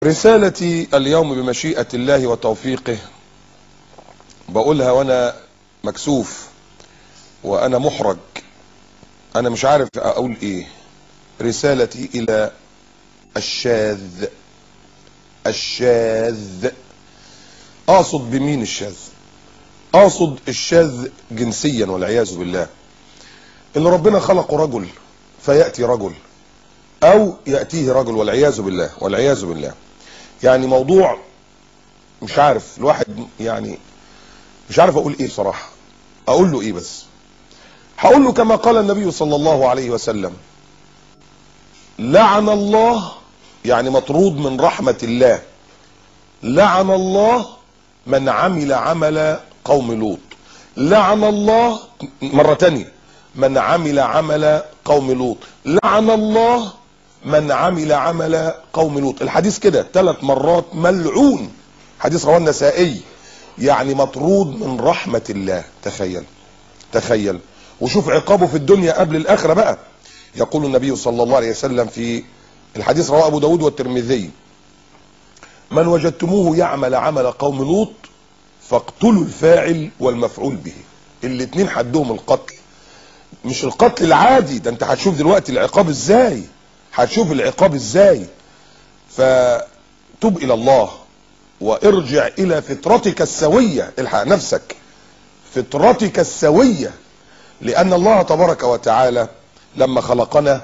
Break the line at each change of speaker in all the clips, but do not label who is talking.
رسالتي اليوم بمشيئة الله وتوفيقه بقولها وانا مكسوف وانا محرج انا مش عارف اقول ايه رسالتي الى الشاذ الشاذ اقصد بمين الشاذ اقصد الشاذ جنسيا والعياذ بالله ان ربنا خلقه رجل فياتي رجل او ياتيه رجل والعياذ بالله والعياذ بالله يعني موضوع مش عارف الواحد يعني مش عارف اقول ايه بصراحه اقول له ايه بس هقول له كما قال النبي صلى الله عليه وسلم لعن الله يعني مطرود من رحمه الله لعن الله من عمل عمل قوم لوط لعن الله مره تانية من عمل عمل قوم لوط لعن الله من عمل عمل قوم لوط الحديث كده ثلاث مرات ملعون حديث رواه النسائي يعني مطرود من رحمة الله تخيل تخيل وشوف عقابه في الدنيا قبل الآخرة بقى يقول النبي صلى الله عليه وسلم في الحديث رواه أبو داود والترمذي من وجدتموه يعمل عمل قوم لوط فاقتلوا الفاعل والمفعول به الاتنين حدهم القتل مش القتل العادي ده انت هتشوف دلوقتي العقاب ازاي هتشوف العقاب ازاي فتب الى الله وارجع الى فطرتك السوية الحق نفسك فطرتك السوية لان الله تبارك وتعالى لما خلقنا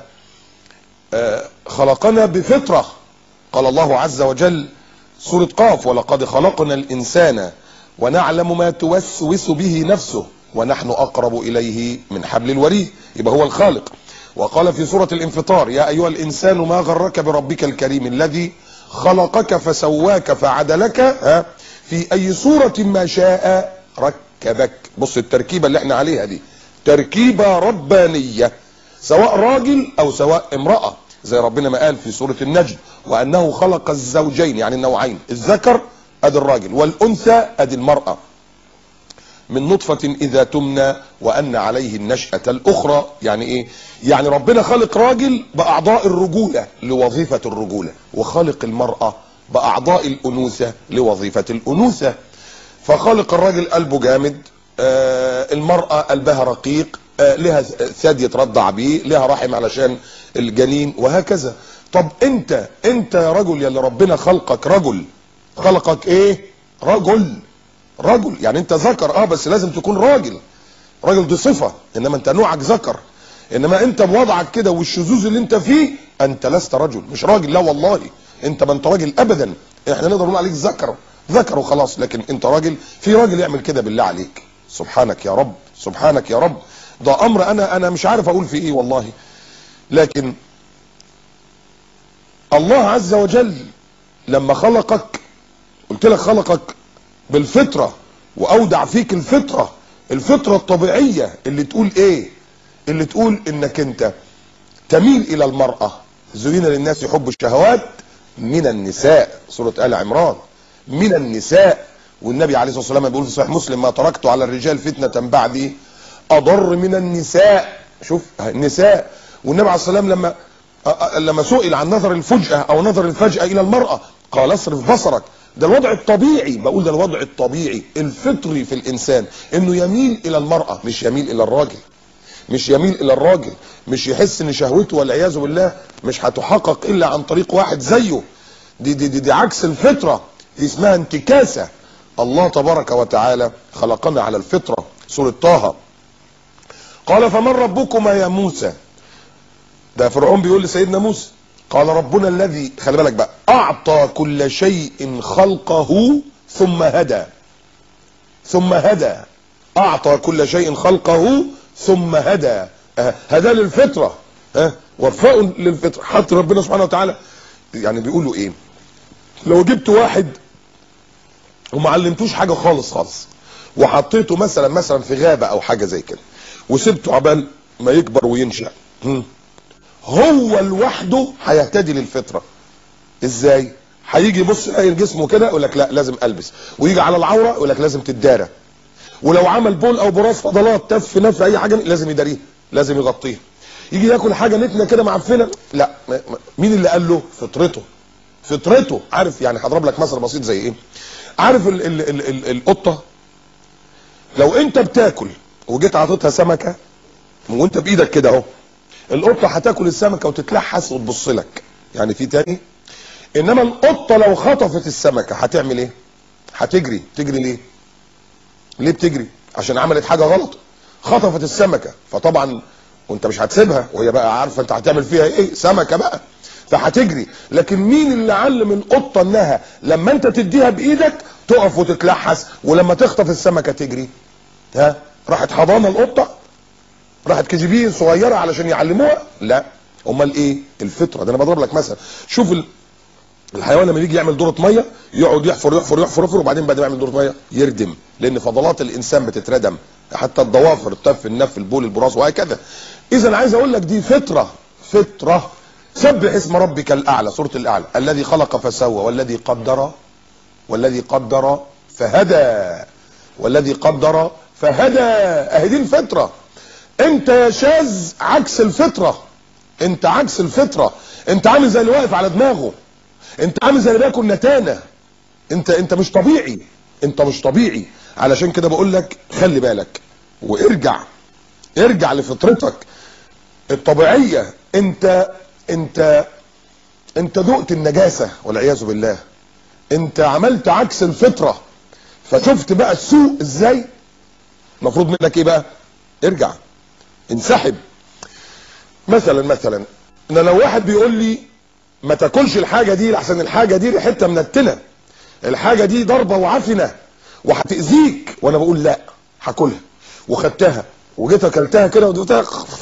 خلقنا بفطرة قال الله عز وجل سورة قاف ولقد خلقنا الانسان ونعلم ما توسوس به نفسه ونحن اقرب اليه من حبل الوريد يبقى هو الخالق وقال في سورة الانفطار يا ايها الانسان ما غرك بربك الكريم الذي خلقك فسواك فعدلك ها في اي صورة ما شاء ركبك بص التركيبة اللي احنا عليها دي تركيبة ربانية سواء راجل او سواء امرأة زي ربنا ما قال في سورة النجم وانه خلق الزوجين يعني النوعين الذكر ادي الراجل والانثى ادي المرأة من نطفة إذا تمنى وأن عليه النشأة الأخرى يعني إيه؟ يعني ربنا خلق راجل بأعضاء الرجولة لوظيفة الرجولة وخلق المرأة بأعضاء الأنوثة لوظيفة الأنوثة فخلق الراجل قلبه جامد آه المرأة قلبها رقيق آه لها ثدي يترضع بيه لها رحم علشان الجنين وهكذا طب انت انت يا رجل يا اللي ربنا خلقك رجل خلقك ايه رجل رجل يعني انت ذكر اه بس لازم تكون راجل راجل دي صفة انما انت نوعك ذكر انما انت بوضعك كده والشذوذ اللي انت فيه انت لست رجل مش راجل لا والله انت ما انت راجل ابدا احنا نقدر نقول عليك ذكر ذكر وخلاص لكن انت راجل في راجل يعمل كده بالله عليك سبحانك يا رب سبحانك يا رب ده امر انا انا مش عارف اقول فيه ايه والله لكن الله عز وجل لما خلقك قلت لك خلقك بالفطرة واودع فيك الفطرة الفطرة الطبيعية اللي تقول ايه اللي تقول انك انت تميل الى المرأة زين للناس حب الشهوات من النساء سورة آل عمران من النساء والنبي عليه الصلاة والسلام بيقول في صحيح مسلم ما تركت على الرجال فتنة بعدي اضر من النساء شوف النساء والنبي عليه الصلاة والسلام لما لما سئل عن نظر الفجأة او نظر الفجأة الى المرأة قال اصرف بصرك ده الوضع الطبيعي بقول ده الوضع الطبيعي الفطري في الانسان انه يميل الى المرأة مش يميل الى الراجل مش يميل الى الراجل مش يحس ان شهوته والعياذ بالله مش هتحقق الا عن طريق واحد زيه دي دي دي, دي عكس الفطرة دي اسمها انتكاسة الله تبارك وتعالى خلقنا على الفطرة سورة طه قال فمن ربكما يا موسى ده فرعون بيقول لسيدنا موسى قال ربنا الذي خلي بالك بقى اعطى كل شيء خلقه ثم هدى ثم هدى اعطى كل شيء خلقه ثم هدى أه هدى للفطرة ها أه وفاء للفطرة حتى ربنا سبحانه وتعالى يعني بيقولوا ايه لو جبت واحد وما علمتوش حاجة خالص خالص وحطيته مثلا مثلا في غابة او حاجة زي كده وسبته عبال ما يكبر وينشأ هو لوحده هيهتدي للفطره ازاي هيجي يبص يلاقي جسمه كده يقول لك لا لازم البس ويجي على العوره يقول لك لازم تدارى ولو عمل بول او براس فضلات تف نف اي حاجه لازم يداريها لازم يغطيها يجي ياكل حاجه نتنه كده معفنه لا مين اللي قال له فطرته فطرته عارف يعني هضرب لك مثل بسيط زي ايه عارف ال ال ال ال القطه لو انت بتاكل وجيت عطيتها سمكه وانت بايدك كده اهو القطه هتاكل السمكه وتتلحس وتبص لك يعني في تاني انما القطه لو خطفت السمكه هتعمل ايه هتجري تجري ليه ليه بتجري عشان عملت حاجه غلط خطفت السمكه فطبعا وانت مش هتسيبها وهي بقى عارفه انت هتعمل فيها ايه سمكه بقى فهتجري لكن مين اللي علم القطه انها لما انت تديها بايدك تقف وتتلحس ولما تخطف السمكه تجري ها راحت حضانه القطه راحت كي جي بي صغيره علشان يعلموها لا امال ايه الفطره ده انا بضرب لك مثلا شوف ال... الحيوان لما يجي يعمل دوره ميه يقعد يحفر يحفر يحفر يحفر وبعدين بعد ما يعمل دوره ميه يردم لان فضلات الانسان بتتردم حتى الضوافر التف النف البول البراز وهكذا اذا عايز اقول لك دي فطره فطره سبح اسم ربك الاعلى سوره الاعلى الذي خلق فسوى والذي قدر والذي قدر فهدى والذي قدر فهدى اهي دي الفطره انت يا شاذ عكس الفطره انت عكس الفطره انت عامل زي اللي واقف على دماغه انت عامل زي اللي بياكل نتانه انت انت مش طبيعي انت مش طبيعي علشان كده بقول لك خلي بالك وارجع ارجع لفطرتك الطبيعيه انت انت انت دقت النجاسه والعياذ بالله انت عملت عكس الفطره فشفت بقى السوء ازاي المفروض منك ايه بقى ارجع انسحب مثلا مثلا ان لو واحد بيقول لي ما تاكلش الحاجه دي لحسن الحاجه دي ريحتها منتنه الحاجه دي ضربه وعفنه وهتاذيك وانا بقول لا هاكلها وخدتها وجيت اكلتها كده ودوتها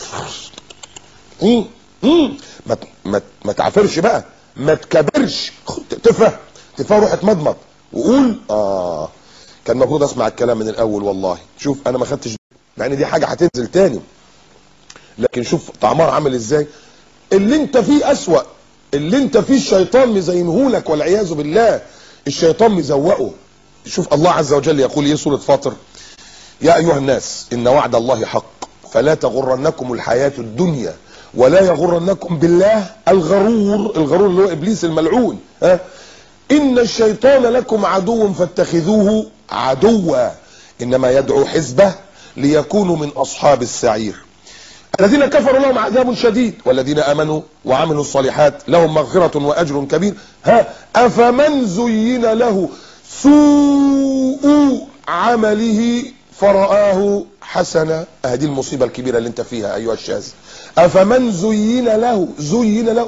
مم. مم. ما ما ما تعافرش بقى ما تكبرش خد تفه تفه روح اتمضمض وقول اه كان المفروض اسمع الكلام من الاول والله شوف انا ما خدتش مع ان دي حاجه هتنزل تاني لكن شوف طعمها عامل ازاي اللي انت فيه اسوأ اللي انت فيه الشيطان مزينهولك والعياذ بالله الشيطان مزوقه شوف الله عز وجل يقول ايه سوره فاطر يا ايها الناس ان وعد الله حق فلا تغرنكم الحياه الدنيا ولا يغرنكم بالله الغرور الغرور اللي هو ابليس الملعون ها ان الشيطان لكم عدو فاتخذوه عدوا انما يدعو حزبه ليكونوا من اصحاب السعير الذين كفروا لهم عذاب شديد والذين امنوا وعملوا الصالحات لهم مغفرة واجر كبير ها افمن زين له سوء عمله فرآه حسنا هذه المصيبة الكبيرة اللي انت فيها ايها الشاذ افمن زين له زين له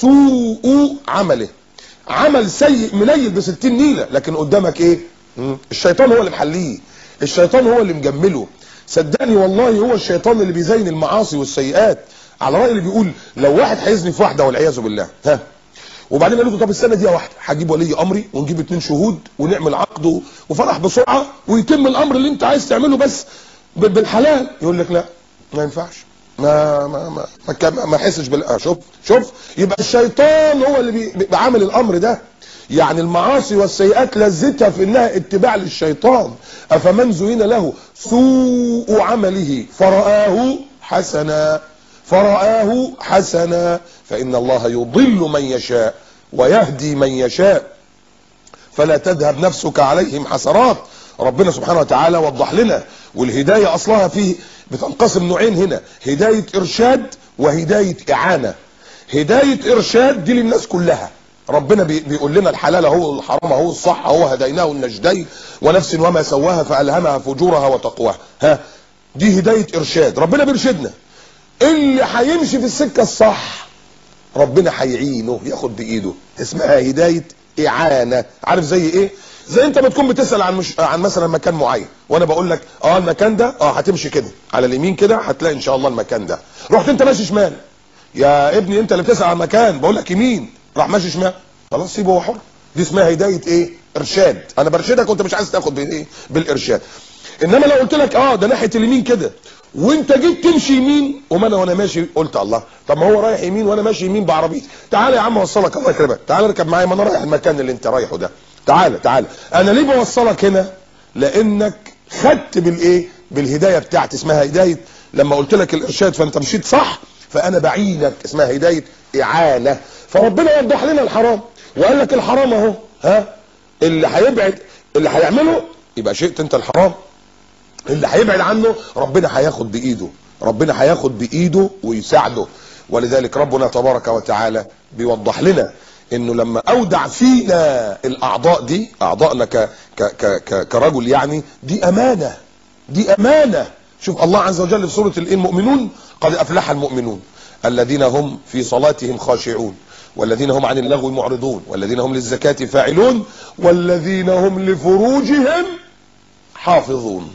سوء عمله عمل سيء منيل بستين نيلة لكن قدامك ايه مم. الشيطان هو اللي محليه الشيطان هو اللي مجمله صدقني والله هو الشيطان اللي بيزين المعاصي والسيئات على رأي اللي بيقول لو واحد هيزني في واحدة والعياذ بالله ها وبعدين قالوا له طب السنه دي واحده هجيب ولي امري ونجيب اتنين شهود ونعمل عقد وفرح بسرعه ويتم الامر اللي انت عايز تعمله بس بالحلال يقول لك لا ما ينفعش ما ما ما ما, ما احسش بال آه شوف شوف يبقى الشيطان هو اللي بي عامل الامر ده يعني المعاصي والسيئات لذتها في انها اتباع للشيطان افمن زين له سوء عمله فرآه حسنا فرآه حسنا فإن الله يضل من يشاء ويهدي من يشاء فلا تذهب نفسك عليهم حسرات ربنا سبحانه وتعالى وضح لنا والهداية أصلها فيه بتنقسم نوعين هنا هداية إرشاد وهداية إعانة هداية إرشاد دي للناس كلها ربنا بيقول لنا الحلال هو الحرام هو الصح هو هديناه النجدين ونفس وما سواها فألهمها فجورها وتقواها ها دي هداية إرشاد ربنا بيرشدنا اللي هيمشي في السكة الصح ربنا هيعينه ياخد بايده اسمها هدايه اعانه عارف زي ايه زي انت بتكون بتسال عن مش عن مثلا مكان معين وانا بقول لك اه المكان ده اه هتمشي كده على اليمين كده هتلاقي ان شاء الله المكان ده رحت انت ماشي شمال يا ابني انت اللي بتسال عن مكان بقول لك يمين راح ماشي شمال خلاص سيبه هو حر دي اسمها هدايه ايه ارشاد انا برشدك وانت مش عايز تاخد بايه بالارشاد انما لو قلت لك اه ده ناحيه اليمين كده وانت جيت تمشي يمين وما انا وانا ماشي قلت الله طب ما هو رايح يمين وانا ماشي يمين بعربيتي تعالى يا عم اوصلك الله يكرمك تعالى اركب معايا ما انا رايح المكان اللي انت رايحه ده تعالى تعالى انا ليه بوصلك هنا لانك خدت بالايه بالهدايه بتاعتي اسمها هدايه لما قلت لك الارشاد فانت مشيت صح فانا بعينك اسمها هدايه اعانه فربنا يوضح لنا الحرام وقال لك الحرام اهو ها اللي هيبعد اللي هيعمله يبقى شئت انت الحرام اللي هيبعد عنه ربنا هياخد بايده ربنا هياخد بايده ويساعده ولذلك ربنا تبارك وتعالى بيوضح لنا انه لما اودع فينا الاعضاء دي اعضائنا ك ك ك ك كرجل يعني دي امانه دي امانه شوف الله عز وجل في سوره المؤمنون قد افلح المؤمنون الذين هم في صلاتهم خاشعون والذين هم عن اللغو معرضون والذين هم للزكاه فاعلون والذين هم لفروجهم حافظون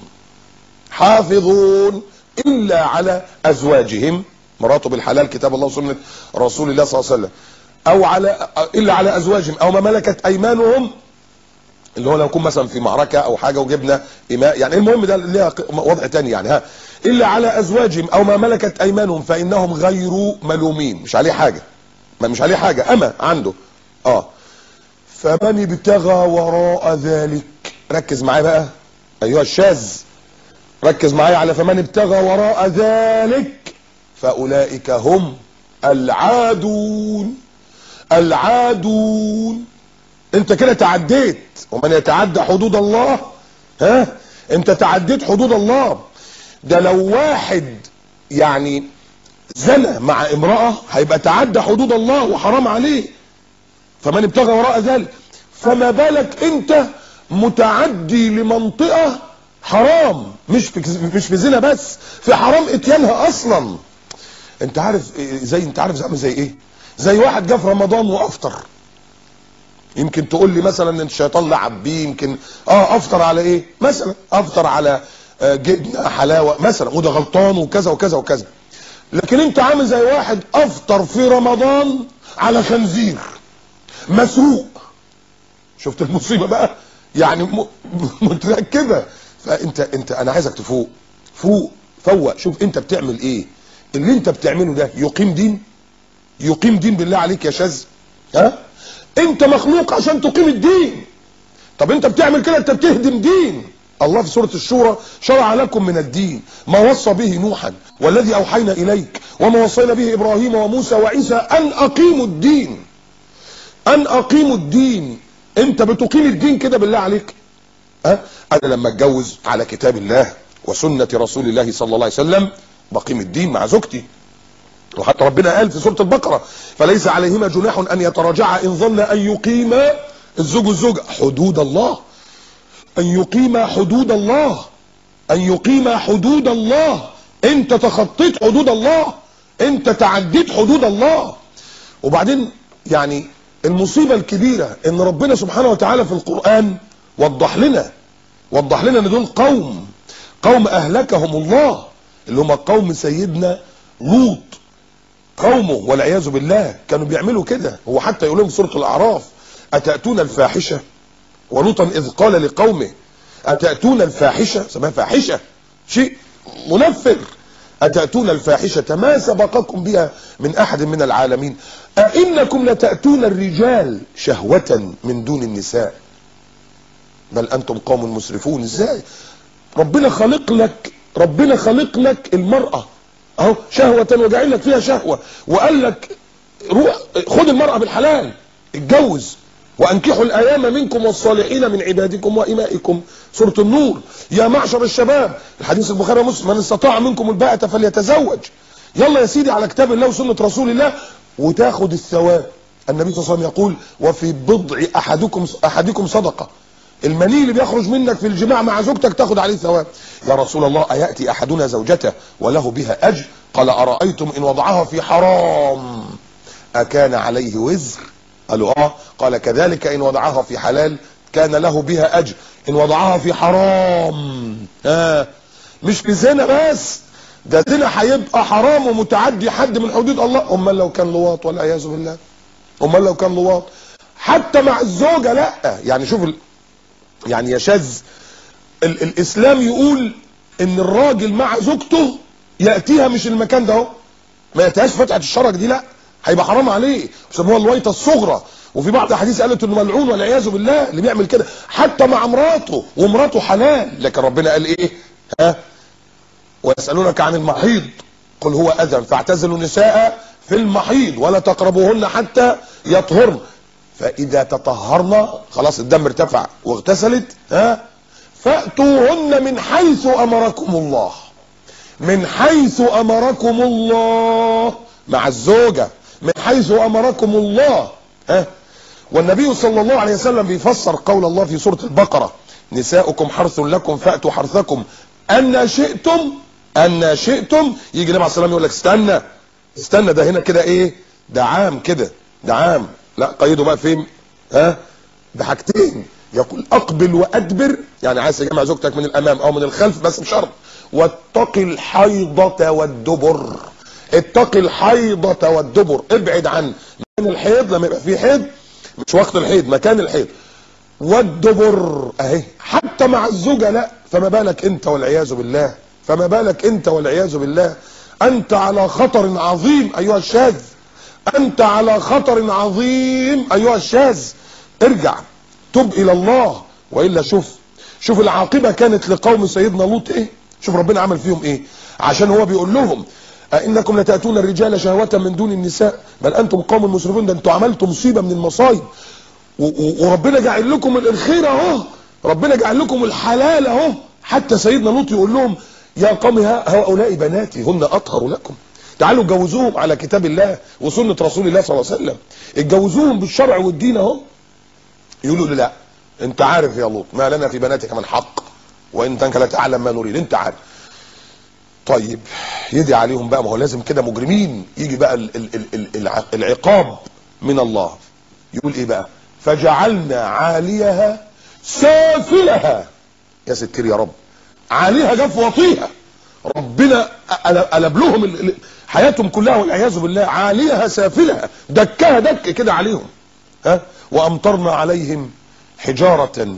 حافظون الا على ازواجهم مراته بالحلال كتاب الله وسنه رسول الله صلى الله عليه وسلم او على الا على ازواجهم او ما ملكت ايمانهم اللي هو لو يكون مثلا في معركه او حاجه وجبنا اماء يعني المهم ده ليها وضع تاني يعني ها الا على ازواجهم او ما ملكت ايمانهم فانهم غير ملومين مش عليه حاجه ما مش عليه حاجه اما عنده اه فمن ابتغى وراء ذلك ركز معايا بقى ايها الشاذ ركز معايا على فمن ابتغى وراء ذلك فاولئك هم العادون العادون انت كده تعديت ومن يتعدى حدود الله ها انت تعديت حدود الله ده لو واحد يعني زنى مع امرأة هيبقى تعدى حدود الله وحرام عليه فمن ابتغى وراء ذلك فما بالك انت متعدي لمنطقة حرام مش في مش في زنا بس في حرام اتيانها اصلا انت عارف زي انت عارف زي زي ايه زي واحد جه في رمضان وافطر يمكن تقول لي مثلا ان الشيطان لعب بيه يمكن اه افطر على ايه مثلا افطر على آه جبنه حلاوه مثلا وده غلطان وكذا وكذا وكذا لكن انت عامل زي واحد افطر في رمضان على خنزير مسروق شفت المصيبه بقى يعني م... متركبه فانت انت انا عايزك تفوق فوق فوق شوف انت بتعمل ايه اللي انت بتعمله ده يقيم دين يقيم دين بالله عليك يا شاذ ها انت مخلوق عشان تقيم الدين طب انت بتعمل كده انت بتهدم دين الله في سورة الشورى شرع لكم من الدين ما وصى به نوحا والذي اوحينا اليك وما وصينا به ابراهيم وموسى وعيسى ان اقيموا الدين ان اقيموا الدين انت بتقيم الدين كده بالله عليك ها انا لما اتجوز على كتاب الله وسنة رسول الله صلى الله عليه وسلم بقيم الدين مع زوجتي وحتى ربنا قال في سورة البقرة فليس عليهما جناح ان يتراجعا ان ظن ان يقيما الزوج والزوجة حدود الله ان يقيما حدود الله ان يقيما حدود الله انت تخطيت حدود الله انت تعديت حدود الله وبعدين يعني المصيبة الكبيرة ان ربنا سبحانه وتعالى في القرآن وضح لنا وضح لنا ان دول قوم قوم اهلكهم الله اللي هم قوم سيدنا لوط قومه والعياذ بالله كانوا بيعملوا كده هو حتى يقول لهم في سوره الاعراف اتاتون الفاحشه ولوطا اذ قال لقومه اتاتون الفاحشه سماها فاحشه شيء منفر اتاتون الفاحشه ما سبقكم بها من احد من العالمين ائنكم لتاتون الرجال شهوه من دون النساء بل انتم قوم مسرفون ازاي ربنا خلق لك ربنا خلق لك المراه اهو شهوة وجعل لك فيها شهوة وقال لك روح خد المرأة بالحلال اتجوز وانكحوا الايام منكم والصالحين من عبادكم وامائكم سورة النور يا معشر الشباب الحديث البخاري ومسلم من استطاع منكم الباءة فليتزوج يلا يا سيدي على كتاب الله وسنة رسول الله وتاخد الثواب النبي صلى الله عليه وسلم يقول وفي بضع احدكم احدكم صدقه المني اللي بيخرج منك في الجماع مع زوجتك تاخد عليه ثواب يا رسول الله أيأتي أحدنا زوجته وله بها أجر قال أرأيتم إن وضعها في حرام أكان عليه وزر قالوا آه قال كذلك إن وضعها في حلال كان له بها أجر إن وضعها في حرام آه مش في زنا بس ده زنا هيبقى حرام ومتعدي حد من حدود الله امال لو كان لواط والعياذ بالله امال لو كان لواط حتى مع الزوجه لا يعني شوف ال... يعني يا شاذ ال الاسلام يقول ان الراجل مع زوجته ياتيها مش المكان ده اهو ما ياتيهاش فتحه الشرج دي لا هيبقى حرام عليه بيسموها الويطه الصغرى وفي بعض الاحاديث قالت انه ملعون والعياذ بالله اللي بيعمل كده حتى مع مراته ومراته حلال لكن ربنا قال ايه ها ويسالونك عن المحيض قل هو اذى فاعتزلوا النساء في المحيض ولا تقربوهن حتى يطهرن فاذا تطهرنا خلاص الدم ارتفع واغتسلت ها فاتوهن من حيث امركم الله من حيث امركم الله مع الزوجه من حيث امركم الله ها والنبي صلى الله عليه وسلم بيفسر قول الله في سوره البقره نساؤكم حرث لكم فاتوا حرثكم ان شئتم ان شئتم يجي النبي عليه الصلاه والسلام يقول لك استنى استنى ده هنا كده ايه ده عام كده ده عام لا قيده بقى فين ها ده حاجتين يقول اقبل وادبر يعني عايز تجمع زوجتك من الامام او من الخلف بس بشرط واتق الحيضة والدبر اتق الحيضة والدبر ابعد عن مكان الحيض لما يبقى فيه حيض مش وقت الحيض مكان الحيض والدبر اهي حتى مع الزوجة لا فما بالك انت والعياذ بالله فما بالك انت والعياذ بالله انت على خطر عظيم ايها الشاذ انت على خطر عظيم ايها الشاذ ارجع تب الى الله والا شوف شوف العاقبة كانت لقوم سيدنا لوط ايه شوف ربنا عمل فيهم ايه عشان هو بيقول لهم أئنكم لتأتون الرجال شهوة من دون النساء بل أنتم قوم مسرفون ده أنتم عملتوا مصيبة من المصايب و- و- وربنا جعل لكم الخير اهو ربنا جعل لكم الحلال اهو حتى سيدنا لوط يقول لهم يا قوم ها- هؤلاء بناتي هن اطهر لكم تعالوا اتجوزوهم على كتاب الله وسنة رسول الله صلى الله عليه وسلم اتجوزوهم بالشرع والدين اهو يقولوا له لا انت عارف يا لوط ما لنا في بناتك من حق وانت انك لا تعلم ما نريد انت عارف طيب يدي عليهم بقى ما هو لازم كده مجرمين يجي بقى ال ال ال ال الع- العقاب من الله يقول ايه بقى فجعلنا عاليها سافلها يا ستير يا رب عاليها جف وطيها ربنا قلب- قلب لهم ال- ال- حياتهم كلها والعياذ بالله عاليها سافلها دكها دك كده عليهم ها وامطرنا عليهم حجارة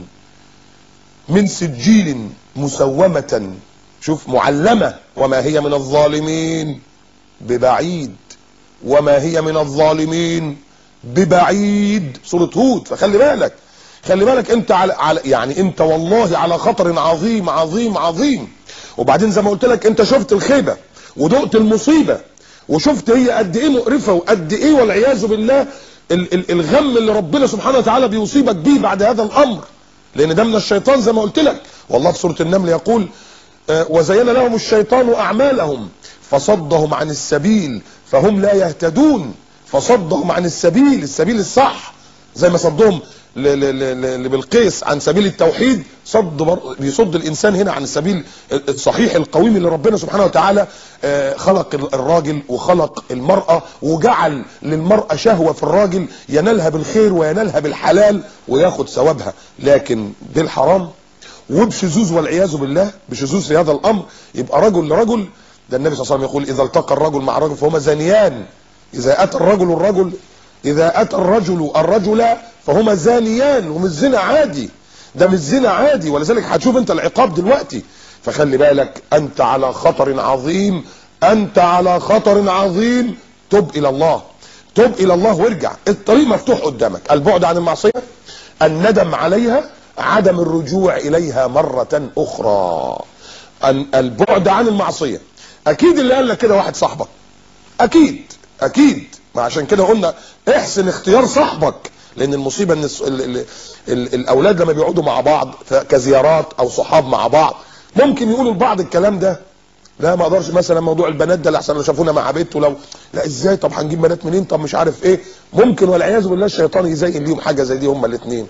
من سجيل مسومة شوف معلمة وما هي من الظالمين ببعيد وما هي من الظالمين ببعيد سورة هود فخلي بالك خلي بالك انت على, على يعني انت والله على خطر عظيم عظيم عظيم وبعدين زي ما قلت لك انت شفت الخيبة ودقت المصيبة وشفت هي قد ايه مقرفة وقد ايه والعياذ بالله ال ال الغم اللي ربنا سبحانه وتعالى بيصيبك بيه بعد هذا الامر لان ده من الشيطان زي ما قلت لك والله في سورة النمل يقول آه، وزين لهم الشيطان اعمالهم فصدهم عن السبيل فهم لا يهتدون فصدهم عن السبيل السبيل الصح زي ما صدهم ل- ل- ل- لبلقيس عن سبيل التوحيد صد بر... بيصد الانسان هنا عن السبيل الصحيح القويم اللي ربنا سبحانه وتعالى آه، خلق الراجل وخلق المرأة وجعل للمرأة شهوة في الراجل ينالها بالخير وينالها بالحلال وياخد ثوابها لكن بالحرام وبشذوذ والعياذ بالله بشذوذ في هذا الامر يبقى رجل لرجل ده النبي صلى الله عليه وسلم يقول اذا التقى الرجل مع الرجل فهما زانيان اذا اتى الرجل الرجل اذا اتى الرجل الرجل فهما زانيان ومش زنا عادي ده مش زنا عادي ولذلك هتشوف انت العقاب دلوقتي فخلي بالك انت على خطر عظيم انت على خطر عظيم تب الى الله تب الى الله وارجع الطريق مفتوح قدامك البعد عن المعصيه الندم عليها عدم الرجوع اليها مرة اخرى أن البعد عن المعصية اكيد اللي قال لك كده واحد صاحبك اكيد اكيد ما عشان كده قلنا احسن اختيار صاحبك لان المصيبة ان الس- ال ال ال الاولاد لما بيقعدوا مع بعض ف- كزيارات او صحاب مع بعض ممكن يقولوا لبعض الكلام ده لا ما اقدرش مثلا موضوع البنات ده لحسن لو شافونا مع بنت ولو لا ازاي طب هنجيب بنات منين طب مش عارف ايه ممكن والعياذ بالله الشيطان يزين ليهم حاجه زي دي هما الاثنين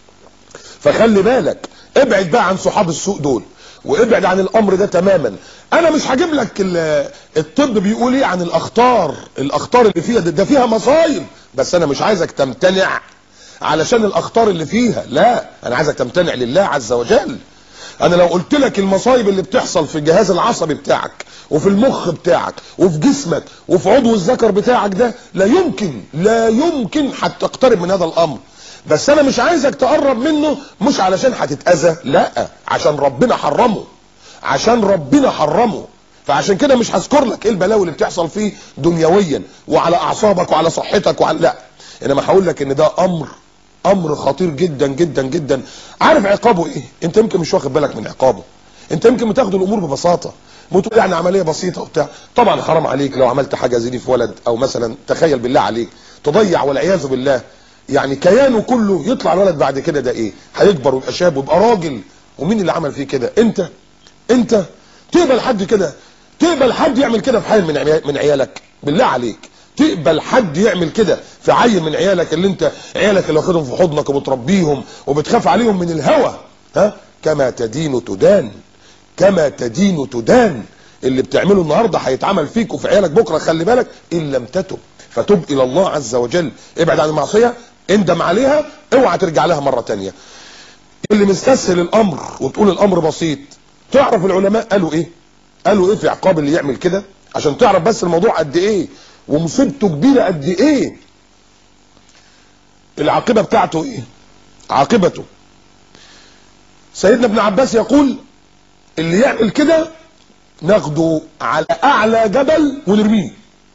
فخلي بالك ابعد بقى عن صحاب السوق دول وابعد عن الامر ده تماما انا مش هجيب لك ال- الطب بيقول ايه عن الاخطار الاخطار اللي فيها ده, ده فيها مصايب بس انا مش عايزك تمتنع علشان الاخطار اللي فيها لا انا عايزك تمتنع لله عز وجل انا لو قلت لك المصايب اللي بتحصل في الجهاز العصبي بتاعك وفي المخ بتاعك وفي جسمك وفي عضو الذكر بتاعك ده لا يمكن لا يمكن حتى تقترب من هذا الامر بس انا مش عايزك تقرب منه مش علشان هتتاذى لا عشان ربنا حرمه عشان ربنا حرمه فعشان كده مش هذكر لك ايه البلاوي اللي بتحصل فيه دنيويا وعلى اعصابك وعلى صحتك وعلى لا انما هقول لك ان ده امر امر خطير جدا جدا جدا عارف عقابه ايه انت يمكن مش واخد بالك من عقابه انت يمكن بتاخد الامور ببساطه بتقول يعني عمليه بسيطه وبتاع طبعا حرام عليك لو عملت حاجه زي دي في ولد او مثلا تخيل بالله عليك تضيع والعياذ بالله يعني كيانه كله يطلع الولد بعد كده ده ايه هيكبر ويبقى شاب ويبقى راجل ومين اللي عمل فيه كده انت انت تقبل حد كده تقبل حد يعمل كده في حال من عيال من عيالك بالله عليك تقبل حد يعمل كده في عيل من عيالك اللي انت عيالك اللي واخدهم في حضنك وبتربيهم وبتخاف عليهم من الهوى ها كما تدين تدان كما تدين تدان اللي بتعمله النهارده هيتعمل فيك وفي عيالك بكره خلي بالك ان لم تتب فتب الى الله عز وجل ابعد عن المعصيه اندم عليها اوعى ترجع لها مره تانية اللي مستسهل الامر وتقول الامر بسيط تعرف العلماء قالوا ايه قالوا ايه في عقاب اللي يعمل كده عشان تعرف بس الموضوع قد ايه ومصيبته كبيره قد ايه العاقبه بتاعته ايه عاقبته سيدنا ابن عباس يقول اللي يعمل كده ناخده على اعلى جبل ونرميه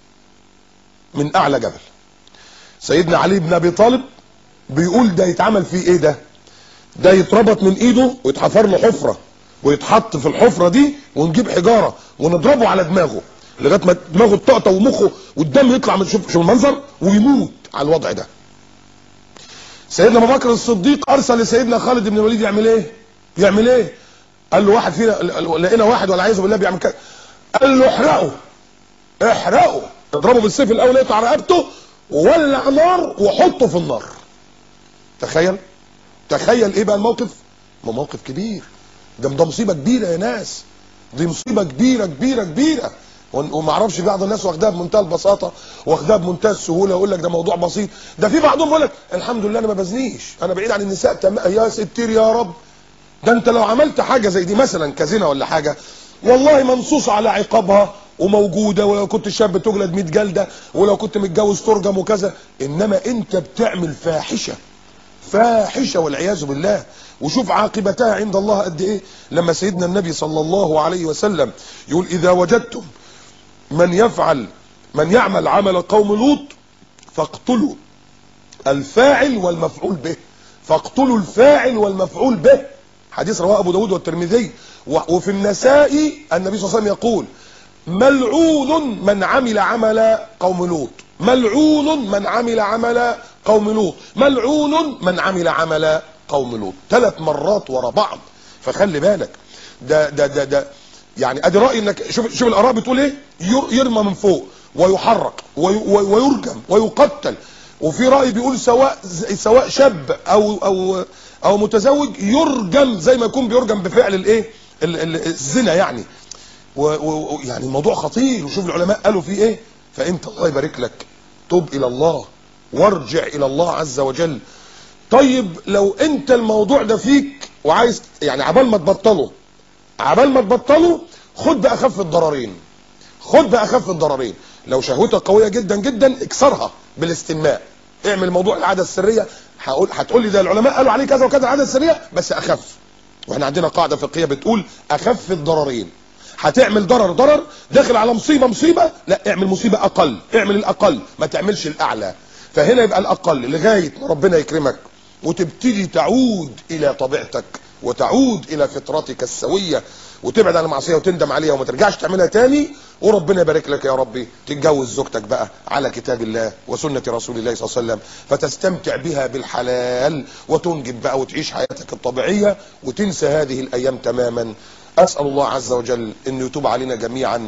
من اعلى جبل سيدنا علي بن ابي طالب بيقول ده يتعمل فيه ايه ده ده يتربط من ايده ويتحفر له حفره ويتحط في الحفره دي ونجيب حجاره ونضربه على دماغه لغايه ما دماغه تقطع ومخه والدم يطلع من شوف شوف المنظر ويموت على الوضع ده سيدنا ابو بكر الصديق ارسل لسيدنا خالد بن الوليد يعمل ايه يعمل ايه قال له واحد فينا لقينا واحد ولا عايزه بالله بيعمل كده قال له احرقه احرقه اضربه بالسيف الاول يقطع رقبته وولع نار وحطه في النار تخيل تخيل ايه بقى الموقف ما موقف كبير ده ده مصيبه كبيره يا ناس دي مصيبه كبيره كبيره كبيره وما اعرفش بعض الناس واخداها بمنتهى البساطه واخداها بمنتهى السهوله ويقول لك ده موضوع بسيط ده في بعضهم يقول لك الحمد لله انا ما بزنيش انا بعيد عن النساء تم... يا ستير يا رب ده انت لو عملت حاجه زي دي مثلا كزنا ولا حاجه والله منصوص على عقابها وموجوده ولو كنت شاب تجلد 100 جلده ولو كنت متجوز ترجم وكذا انما انت بتعمل فاحشه فاحشه والعياذ بالله وشوف عاقبتها عند الله قد ايه لما سيدنا النبي صلى الله عليه وسلم يقول اذا وجدتم من يفعل من يعمل عمل قوم لوط فاقتلوا الفاعل والمفعول به فاقتلوا الفاعل والمفعول به حديث رواه ابو داود والترمذي وفي النساء النبي صلى الله عليه وسلم يقول ملعون من عمل عمل قوم لوط ملعون من عمل عمل قوم لوط ملعون من عمل عمل قوم لوط ثلاث مرات ورا بعض فخلي بالك ده ده ده ده يعني ادي راي انك شوف شوف الاراء بتقول ايه يرمى من فوق ويحرق ويرجم ويقتل وفي راي بيقول سواء سواء شاب او او او متزوج يرجم زي ما يكون بيرجم بفعل الايه الزنا يعني ويعني الموضوع خطير وشوف العلماء قالوا فيه ايه فانت الله يبارك لك تب الى الله وارجع الى الله عز وجل طيب لو انت الموضوع ده فيك وعايز يعني عبال ما تبطله عبال ما تبطله خد باخف الضررين خد باخف الضررين لو شهوتك قويه جدا جدا اكسرها بالاستنماء اعمل موضوع العاده السريه هقول هتقول لي ده العلماء قالوا عليه كذا وكذا العاده السريه بس اخف واحنا عندنا قاعده فقهيه بتقول اخف الضررين هتعمل ضرر ضرر داخل على مصيبه مصيبه لا اعمل مصيبه اقل اعمل الاقل ما تعملش الاعلى فهنا يبقى الاقل لغايه ما ربنا يكرمك وتبتدي تعود الى طبيعتك وتعود الى فطرتك السويه وتبعد عن المعصيه وتندم عليها وما ترجعش تعملها تاني وربنا يبارك لك يا ربي تتجوز زوجتك بقى على كتاب الله وسنه رسول الله صلى الله عليه وسلم فتستمتع بها بالحلال وتنجب بقى وتعيش حياتك الطبيعيه وتنسى هذه الايام تماما اسال الله عز وجل انه يتوب علينا جميعا